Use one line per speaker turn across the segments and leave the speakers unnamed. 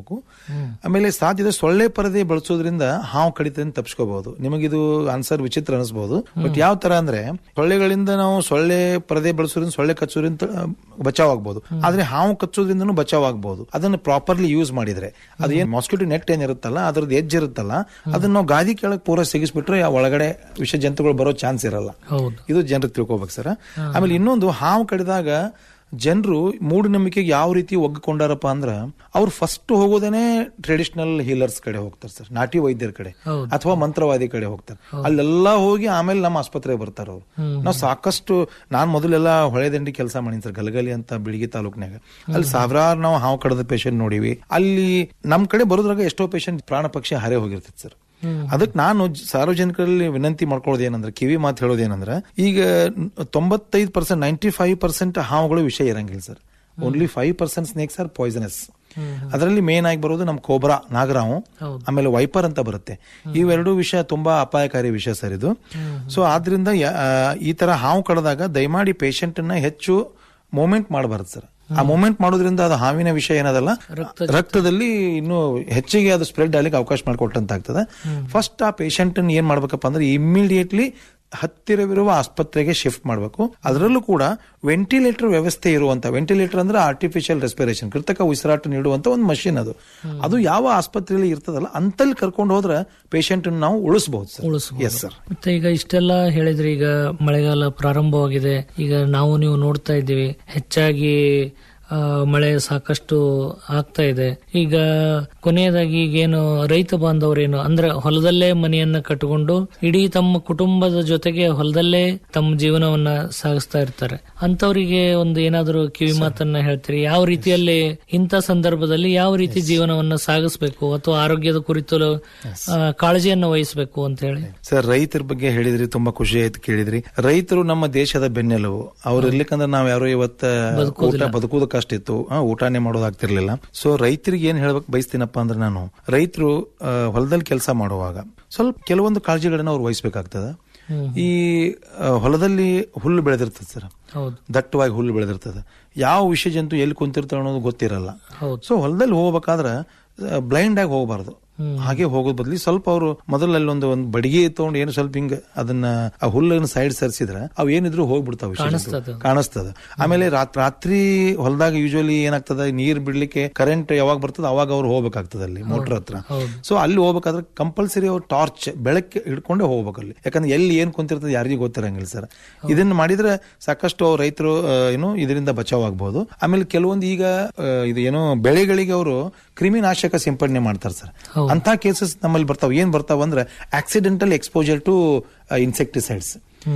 ಮಾಡಬೇಕು ಆಮೇಲೆ ಸಾಧ್ಯದ ಸೊಳ್ಳೆ ಪರದೆ ಬಳಸೋದ್ರಿಂದ ಹಾವು ಕಡಿತದಿಂದ ತಪ್ಪಿಸ್ಕೋಬಹುದು ನಿಮಗಿದು ಆನ್ಸರ್ ವಿಚಿತ್ರ ಅನಿಸಬಹುದು ಬಟ್ ಯಾವ ತರ ಅಂದ್ರೆ ಸೊಳ್ಳೆಗಳಿಂದ ನಾವು ಸೊಳ್ಳೆ ಪರದೆ ಬಳಸೋದ್ರಿಂದ ಸೊಳ್ಳೆ ಕಚ್ಚೋದ್ರಿಂದ ಆ, ಬಚಾವ್ ಆಗ್ಬಹುದು ಆದ್ರೆ ಹಾವು ಕಚ್ಚೋದ್ರಿಂದನೂ ಬಚಾವ್ ಆಗ್ಬಹುದು ಅದನ್ನ ಪ್ರಾಪರ್ಲಿ ಯೂಸ್ ಮಾಡಿದ್ರೆ ಅದು ಏನ್ ಮಾಸ್ಕಿಟೋ ನೆಟ್ ಏನಿರುತ್ತಲ್ಲ ಅದ್ರದ್ದು ಎಜ್ ಇರುತ್ತಲ್ಲ ಅದನ್ನ ನಾವು ಗಾದಿ ಕೆಳಗೆ ಪೂರ ಸಿಗಿಸ್ಬಿಟ್ರೆ ಆ ಒಳಗಡೆ ವಿಷ ಜಂತುಗಳು ಬರೋ ಚಾನ್ಸ್ ಇರಲ್ಲ
ಹೌದು
ಇದು ಜನರಿಗೆ ತಿಳ್ಕೊಬೇಕು ಸರ್ ಆಮೇಲೆ ಇನ್ನೊಂದು ಹಾವು ಕಡಿದಾಗ ಜನರು ಮೂಢನಂಬಿಕೆಗೆ ಯಾವ ರೀತಿ ಒಗ್ಗಿಕೊಂಡಾರಪ್ಪ ಅಂದ್ರ ಅವ್ರು ಫಸ್ಟ್ ಹೋಗೋದೇನೆ ಟ್ರೆಡಿಷನಲ್ ಹೀಲರ್ಸ್ ಕಡೆ ಹೋಗ್ತಾರೆ ಸರ್ ನಾಟಿ ವೈದ್ಯರ ಕಡೆ
ಹೌದು.
ಅಥವಾ ಮಂತ್ರವಾದಿ ಕಡೆ ಹೋಗ್ತಾರೆ ಅಲ್ಲೆಲ್ಲ ಹೋಗಿ ಆಮೇಲೆ ನಮ್ಮ ಆಸ್ಪತ್ರೆಗೆ ಬರ್ತಾರ ಅವ್ರು ನಾವು ಸಾಕಷ್ಟು ನಾನ್ ಮೊದಲೆಲ್ಲ ಹೊಳೆದಂಡಿ ಕೆಲಸ ಮಾಡೀನಿ ಸರ್ ಗಲಗಲಿ ಅಂತ ಬಿಳಿಗಿ ತಾಲೂಕ್ನಾಗ ಅಲ್ಲಿ ಸಾವಿರಾರು ನಾವು ಹಾವು ಕಡದ ಪೇಷಂಟ್ ನೋಡಿವಿ ಅಲ್ಲಿ ನಮ್ ಕಡೆ ಬರೋದ್ರಾಗ ಎಷ್ಟೋ ಪೇಷಂಟ್ ಪ್ರಾಣ ಪಕ್ಷಿ ಹಾರೇ ಹೋಗಿರ್ತೈತೆ ಸರ್ ಅದಕ್ಕೆ ನಾನು ಜ- ಸಾರ್ವಜನಿಕರಲ್ಲಿ ವಿನಂತಿ ಮಾಡ್ಕೊಳ್ಳೋದು ಏನಂದ್ರೆ ಕಿವಿ ಮಾತು ಹೇಳೋದು ಏನಂದ್ರೆ ಈಗ ತೊಂಬತ್ತೈದು ಪರ್ಸೆಂಟ್ ನೈಂಟಿ ಫೈವ್ ಪರ್ಸೆಂಟ್ ಹಾವುಗಳು ವಿಷಯ ಇರಂಗಿಲ್ಲ sir only five percent snakes are poisonous ಅದರಲ್ಲಿ ಮೇನ್ ಆಗಿ ಬರೋದು ನಮ್ಮ ಕೋಬ್ರಾ ನಾಗರಾವು
ಹೌದು.
ಆಮೇಲೆ ವೈಪರ್ ಅಂತ ಬರುತ್ತೆ ಇವೆರಡು ವಿಷಯ ತುಂಬಾ ಅಪಾಯಕಾರಿ ವಿಷಯ ಸರ್ ಇದು ಸೊ ಆದ್ರಿಂದ ಯ- ಆ, ಈ ತರ ಹಾವು ಕಡದಾಗ ದಯಮಾಡಿ ಪೇಷಂಟ್ ಅನ್ನ ಹೆಚ್ಚು ಮೂಮೆಂಟ್ ಮಾಡಬಾರ್ದು ಸರ್ ಆ ಮೂಮೆಂಟ್ ಮಾಡೋದ್ರಿಂದ ಅದು ಹಾವಿನ ವಿಷಯ ಏನದಲ್ಲ ರಕ್ತದಲ್ಲಿ ಇನ್ನು ಹೆಚ್ಚಿಗೆ ಅದು ಸ್ಪ್ರೆಡ್ ಆಗ್ಲಿಕ್ಕೆ ಅವಕಾಶ ಮಾಡಿಕೊಟ್ಟಂತ ಆಗ್ತದೆ ಫಸ್ಟ್ ಆ ಪೇಷಂಟ್ ಏನ್ ಮಾಡ್ಬೇಕಪ್ಪ ಅಂದ್ರೆ ಇಮ್ಮಿಡಿಯೇಟ್ಲಿ ಹತ್ತಿರವಿರುವ ಆಸ್ಪತ್ರೆಗೆ ಶಿಫ್ಟ್ ಮಾಡಬೇಕು ಅದರಲ್ಲೂ ಕೂಡ ವೆಂಟಿಲೇಟರ್ ವ್ಯವಸ್ಥೆ ಇರುವಂತ ವೆಂಟಿಲೇಟರ್ ಅಂದ್ರೆ ಆರ್ಟಿಫಿಷಿಯಲ್ ರೆಸ್ಪಿರೇಷನ್ ಕೃತಕ ಉಸಿರಾಟ ನೀಡುವಂತ ಒಂದು ಮಷಿನ್ ಅದು ಅದು ಯಾವ ಆಸ್ಪತ್ರೆಯಲ್ಲಿ ಇರ್ತದಲ್ಲ ಅಂತಲ್ಲಿ ಕರ್ಕೊಂಡು ಹೋದ್ರೆ ಪೇಷಂಟ್ ನಾವು ಉಳಿಸಬಹುದು ಸರ್
ಉಳಿಸ್ಬೋದು.
ಎಸ್ ಸರ್
ಮತ್ತೆ ಈಗ ಇಷ್ಟೆಲ್ಲ ಹೇಳಿದ್ರಿ ಈಗ ಮಳೆಗಾಲ ಪ್ರಾರಂಭವಾಗಿದೆ ಈಗ ನಾವು ನೀವು ನೋಡ್ತಾ ಇದ್ದೀವಿ ಹೆಚ್ಚಾಗಿ ಆ, ಮಳೆ ಸಾಕಷ್ಟು ಆಗ್ತಾ ಇದೆ ಈಗ ಕೊನೆಯದಾಗಿ ಈಗೇನು ರೈತ ಬಾಂಧವರೇನು ಅಂದ್ರೆ ಹೊಲದಲ್ಲೇ ಮನೆಯನ್ನ ಕಟ್ಟಿಕೊಂಡು ಇಡೀ ತಮ್ಮ ಕುಟುಂಬದ ಜೊತೆಗೆ ಹೊಲದಲ್ಲೇ ತಮ್ಮ ಜೀವನವನ್ನ ಸಾಗಿಸ್ತಾ ಇರ್ತಾರೆ ಅಂತವರಿಗೆ ಒಂದು ಏನಾದರೂ ಕಿವಿ ಮಾತನ್ನ ಹೇಳ್ತೀರಿ ಯಾವ ರೀತಿಯಲ್ಲಿ ಇಂಥ ಸಂದರ್ಭದಲ್ಲಿ ಯಾವ ರೀತಿ ಜೀವನವನ್ನ ಸಾಗಿಸ್ಬೇಕು ಅಥವಾ ಆರೋಗ್ಯದ ಕುರಿತು ಆ, ಕಾಳಜಿಯನ್ನ ವಹಿಸಬೇಕು ಅಂತ ಹೇಳಿ
ಸರ್ ರೈತರ ಬಗ್ಗೆ ಹೇಳಿದ್ರಿ ತುಂಬಾ ಖುಷಿ ಆಯ್ತು ಕೇಳಿದ್ರಿ ರೈತರು ನಮ್ಮ ದೇಶದ ಬೆನ್ನೆಲುಬು ಅವ್ರು ಇರ್ಲಿಕ್ಕಂದ್ರೆ ನಾವ್ ಯಾರು ಇವತ್ತ ಊಟ ಬದುಕುವುದು ಕಷ್ಟ ಇತ್ತು ಆ, ಊಟನೇ ಮಾಡೋದಾಗ್ತಿರ್ಲಿಲ್ಲ ಸೊ ರೈತರಿಗೆ ಏನ್ ಹೇಳ್ಬೇಕು ಬಯಸ್ತೀನಪ್ಪ ಅಂದ್ರೆ ನಾನು ರೈತರು ಹೊಲದಲ್ಲಿ ಕೆಲಸ ಮಾಡುವಾಗ ಸ್ವಲ್ಪ ಕೆಲವೊಂದು ಕಾಳಜಿಗಳನ್ನ ಅವ್ರು ವಹಿಸ್ಬೇಕಾಗ್ತದೆ ಈ ಆ, ಹೊಲದಲ್ಲಿ ಹುಲ್ಲು ಬೆಳೆದಿರ್ತದೆ ಸರ್
ಹೌದು
ದಟ್ಟವಾಗಿ ಹುಲ್ಲು ಬೆಳೆದಿರ್ತದೆ ಯಾವ ವಿಷಯ ಜಂತು ಎಲ್ಲಿ ಕುಂತಿರ್ತಾವ ಅನ್ನೋದು ಗೊತ್ತಿರಲ್ಲ
ಹೌದು
ಸೊ ಹೊಲದಲ್ಲಿ ಹೋಗ್ಬೇಕಾದ್ರೆ ಬ್ಲೈಂಡ್ ಆಗಿ ಹೋಗಬಾರ್ದು ಹಾಗೆ ಹೋಗೋದ್ ಬದ್ಲಿ ಸ್ವಲ್ಪ ಅವರು ಮೊದಲಲ್ಲಿ ಒಂದು ಒಂದು ಬಡಿಗೆ ತಗೊಂಡು ಏನು ಸ್ವಲ್ಪ ಹಿಂಗ ಅದನ್ನ ಆ ಹುಲ್ಲನ್ನ ಸೈಡ್ ಸರಿಸಿದ್ರೆ ಅವು ಏನಿದ್ರು ಹೋಗ್ಬಿಡ್ತಾವ
ಕಾಣಿಸ್ತದೆ.
ಕಾಣಿಸ್ತದ ಆಮೇಲೆ ರಾತ್- ರಾತ್ರಿ ಹೊಲದಾಗ ಯೂಶಲಿ ಏನಾಗ್ತದ ನೀರ್ ಬಿಡ್ಲಿಕ್ಕೆ ಕರೆಂಟ್ ಯಾವಾಗ ಬರ್ತದ ಅವಾಗ ಅವ್ರು ಹೋಗ್ಬೇಕಾಗ್ತದೆ ಅಲ್ಲಿ ಮೋಟರ್ ಹತ್ರ
ಹೌದು.
ಸೊ ಅಲ್ಲಿ ಹೋಗ್ಬೇಕಾದ್ರೆ ಕಂಪಲ್ಸರಿ ಅವ್ರು ಟಾರ್ಚ್ ಬೆಳಕ್ಕೆ ಹಿಡ್ಕೊಂಡೇ ಹೋಗ್ಬೇಕು ಅಲ್ಲಿ ಯಾಕಂದ್ರೆ ಎಲ್ಲಿ ಏನ್ ಕುಂತಿರ್ತದೆ ಯಾರಿಗೂ ಗೊತ್ತಿರಂಗಿಲ್ಲ ಸರ್ ಇದನ್ನ ಮಾಡಿದ್ರೆ ಸಾಕಷ್ಟು ಅವ್ರು ರೈತರು ಆ, ಏನು ಇದರಿಂದ ಬಚಾವ್ ಆಗ್ಬಹುದು ಆಮೇಲೆ ಕೆಲವೊಂದು ಈಗ ಆ, ಇದು ಏನೋ ಬೆಳೆಗಳಿಗೆ ಅವರು ಕ್ರಿಮಿನಾಶಕ ಸಿಂಪಡಣೆ ಮಾಡ್ತಾರೆ ಸರ್ ಅಂತ ಕೇಸಸ್ ನಮ್ಮಲ್ಲಿ ಬರ್ತಾವ ಏನ್ ಬರ್ತಾವ ಅಂದ್ರೆ ಆಕ್ಸಿಡೆಂಟಲ್ ಎಕ್ಸ್ಪೋಜರ್ ಟು ಇನ್ಸೆಕ್ಟಿಸೈಡ್ಸ್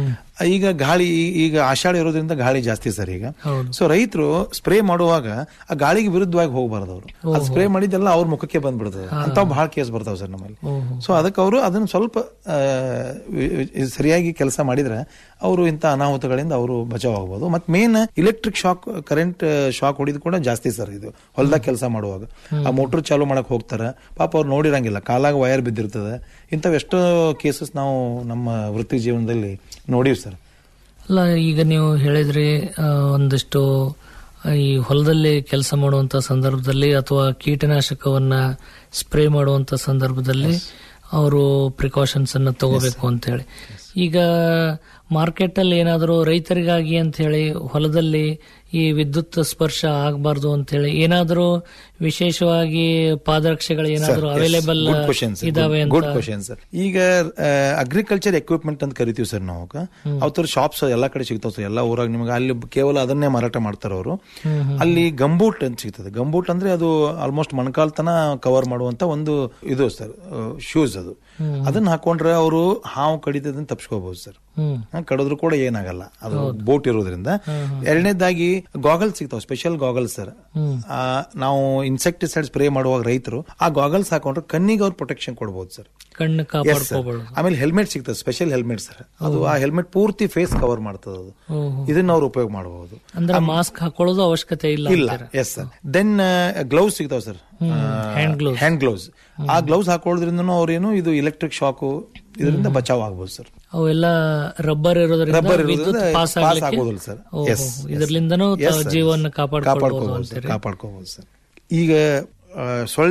ಈಗ ಗಾಳಿ ಈಗ ಆಷಾಢ ಇರೋದ್ರಿಂದ ಗಾಳಿ ಜಾಸ್ತಿ ಸರ್ ಈಗ
ಹೌದು.
ಸೊ ರೈತರು ಸ್ಪ್ರೇ ಮಾಡುವಾಗ ಆ ಗಾಳಿಗೆ ವಿರುದ್ಧವಾಗಿ ಹೋಗಬಾರ್ದು ಅವರು ಅದು ಸ್ಪ್ರೇ ಮಾಡಿದ್ದೆಲ್ಲ ಅವ್ರ ಮುಖಕ್ಕೆ ಬಂದ್ಬಿಡ್ತದೆ ಅಂತ ಬಹಳ ಕೇಸ್ ಬರ್ತಾವ ಸರ್ ನಮ್ಮಲ್ಲಿ ಸೊ ಅದಕ್ಕೆ ಅವರು ಅದನ್ನ ಸ್ವಲ್ಪ ಆ, ವಿ- ವಿ- ಸರಿಯಾಗಿ ಕೆಲಸ ಮಾಡಿದ್ರೆ ಅವರು ಇಂಥ ಅನಾಹುತಗಳಿಂದ ಅವರು ಬಚಾವ್ ಆಗ್ಬೋದು ಮತ್ತೆ main electric shock current shock ಹೊಡಿದ್ ಕೂಡ ಜಾಸ್ತಿ ಸರ್ ಇದು ಹೊಲದಾಗ ಕೆಲಸ ಮಾಡುವಾಗ ಆ ಮೋಟರ್ ಚಾಲು ಮಾಡಕ್ ಹೋಗ್ತಾರೆ ಪಾಪ ಅವ್ರು ನೋಡಿರಂಗಿಲ್ಲ ಕಾಲಾಗ ವಯರ್ ಬಿದ್ದಿರ್ತದೆ ಇಂಥವು ಎಷ್ಟೋ ಕೇಸಸ್ ನಾವು ನಮ್ಮ ವೃತ್ತಿ ಜೀವನದಲ್ಲಿ ನೋಡೀವಿ ಸರ್
ಅಲ್ಲ ಈಗ ನೀವು ಹೇಳಿದ್ರಿ ಆ, ಒಂದಿಷ್ಟು ಆ, ಈ ಹೊಲದಲ್ಲಿ ಕೆಲಸ ಮಾಡುವಂತ ಸಂದರ್ಭದಲ್ಲಿ ಅಥವಾ ಕೀಟನಾಶಕವನ್ನ ಸ್ಪ್ರೇ ಮಾಡುವಂತ ಸಂದರ್ಭದಲ್ಲಿ ಅವರು ಪ್ರಿಕಾಷನ್ಸ್ ಅನ್ನ ತಗೋಬೇಕು ಅಂತ ಹೇಳಿ ಈಗ ಮಾರ್ಕೆಟ್ ಅಲ್ಲಿ ಏನಾದರೂ ರೈತರಿಗಾಗಿ ಅಂತ ಹೇಳಿ ಹೊಲದಲ್ಲಿ ಈ ವಿದ್ಯುತ್ ಸ್ಪರ್ಶ ಆಗಬಾರ್ದು ಅಂತ ಹೇಳಿ ಏನಾದರೂ ವಿಶೇಷವಾಗಿ ಪಾದರಕ್ಷೆಗಳು ಏನಾದರೂ ಅವೈಲೇಬಲ್
ಗುಡ್ ಕ್ವಶನ್
ಇದಾವೆ
ಗುಡ್
ಅಂತ
ಕ್ವಶನ್ ಸರ್ ಈಗ ಅಗ್ರಿಕಲ್ಚರ್ ಎಕ್ವಿಪ್ಮೆಂಟ್ ಅಂತ ಕರಿತೀವಿ ಸರ್ ನಾವು ಅವ್ರ ಶಾಪ್ಸ್ ಎಲ್ಲಾ ಕಡೆ ಸಿಗ್ತಾವ ಸರ್ ಎಲ್ಲಾ ಊರಾಗ ನಿಮಗೆ ಅಲ್ಲಿ ಕೇವಲ ಅದನ್ನೇ ಮಾರಾಟ ಮಾಡ್ತಾರೆ ಅವರು ಅಲ್ಲಿ ಗಂಬೂಟ್ ಅಂತ ಸಿಗ್ತದೆ ಗಂಬೂಟ್ ಅಂದ್ರೆ ಅದು ಆಲ್ಮೋಸ್ಟ್ ಮೊಣಕಾಲ್ ತನ ಕವರ್ ಮಾಡುವಂತ ಒಂದು ಇದು ಸರ್ ಶೂಸ್ ಅದು ಅದನ್ನ ಹಾಕೊಂಡ್ರೆ ಅವರು ಹಾವು ಕಡಿತದಿಂದ ತಪ್ಪಿಸ್ಕೋಬಹುದು ಸರ್
ಹ್ಮ್
ಹಾ, ಕಡಿದ್ರು ಕೂಡ ಏನಾಗಲ್ಲ ಅದು ಬೋಟ್ ಇರೋದ್ರಿಂದ ಎರಡನೇದಾಗಿ ಗಾಗಲ್ಸ್ ಸಿಗ್ತಾವ ಸ್ಪೆಷಲ್ ಗಾಗಲ್ಸ್ ಸರ್ ನಾವು ಇನ್ಸೆಕ್ಟಿಸೈಡ್ ಸ್ಪ್ರೇ ಮಾಡುವಾಗ ರೈತರು ಆ ಗಾಗಲ್ಸ್ ಹಾಕೊಂಡ್ರೆ ಕಣ್ಣಿಗೆ ಅವ್ರು ಪ್ರೊಟೆಕ್ಷನ್ ಕೊಡಬಹುದು ಸರ್
ಕಣ್ಣು ಕಾಪಾಡ್ಕೋಬಾರ್ದು
ಆಮೇಲೆ ಹೆಲ್ಮೆಟ್ ಸಿಗ್ತದೆ ಸ್ಪೆಷಲ್ ಹೆಲ್ಮೆಟ್ ಸರ್ ಅದು ಆ ಹೆಲ್ಮೆಟ್ ಪೂರ್ತಿ ಫೇಸ್ ಕವರ್ ಮಾಡ್ತದೆ ಅದು
ಓಹೋ.
ಇದನ್ನ ಅವ್ರು ಉಪಯೋಗ ಮಾಡಬಹುದು
ಅಂದ್ರೆ ಮಾಸ್ಕ್ ಹಾಕೊಳ್ಳೋದು ಅವಶ್ಯಕತೆ ಇಲ್ಲ
ಇಲ್ಲ ಎಸ್ ಸರ್ ದೆನ್ ಗ್ಲೌಸ್ ಸಿಗ್ತಾವ sir
hand gloves.
Hand gloves ಆ ಗ್ಲೌಸ್ ಹಾಕೊಳ್ಳೋದ್ರಿಂದ ಅವ್ರೇನು ಇದು ಇಲೆಕ್ಟ್ರಿಕ್ ಶಾಕು ಇದರಿಂದ ಬಚಾವ್ ಆಗ್ಬೋದು ಸರ್
ಅವೆಲ್ಲ ರಬ್ಬರ್ ಇರೋದ್ರಿಂದ
ರಬ್ಬರ್
ವಿದ್ಯುತ್
ಇರೋದ್ರಿಂದ
ಪಾಸ್
ಪಾಸ್
ಆಗ್ಲಿಕ್ಕೆ
ಆಗೋದಿಲ್ಲ ಸರ್
ಓಹೋ,
ಎಸ್
ಇದರ್ಲಿಂದನೂ ತ- ಜೀವವನ್ನು ಕಾಪಾಡ್ಕೊಳ್ಬೋದು
ಕಾಪಾಡ್ಕೋಬಹುದು ಸರ್
ಅಂತೀರಿ
ಕಾಪಾಡ್ಕೋಬಹುದು ಸರ್ ಈಗ ಆ, ಸೊಳ್ಳೆ